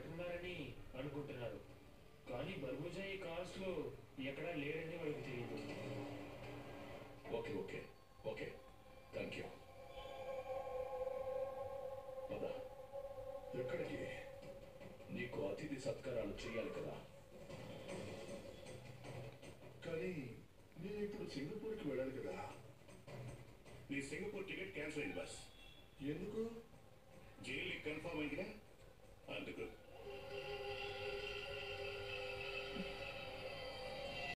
ఉన్నట్టున్నారని అనుకుంటున్నారు కానీ బర్బుజా ఈ కార్స్ లో ఎక్కడా లేడని వాళ్ళకి తెలియదు okay okay okay thank you పద ఎక్కడికి నీకు అతిథి సత్కారాలు చేయాలి కదా కానీ నేను ఇప్పుడు సింగపూర్కి వెళ్ళాలి కదా నీ సింగపూర్ టికెట్ క్యాన్సిల్ అయింది బస్ ఎందుకు జైలు కన్ఫర్మ్ అయిందిగా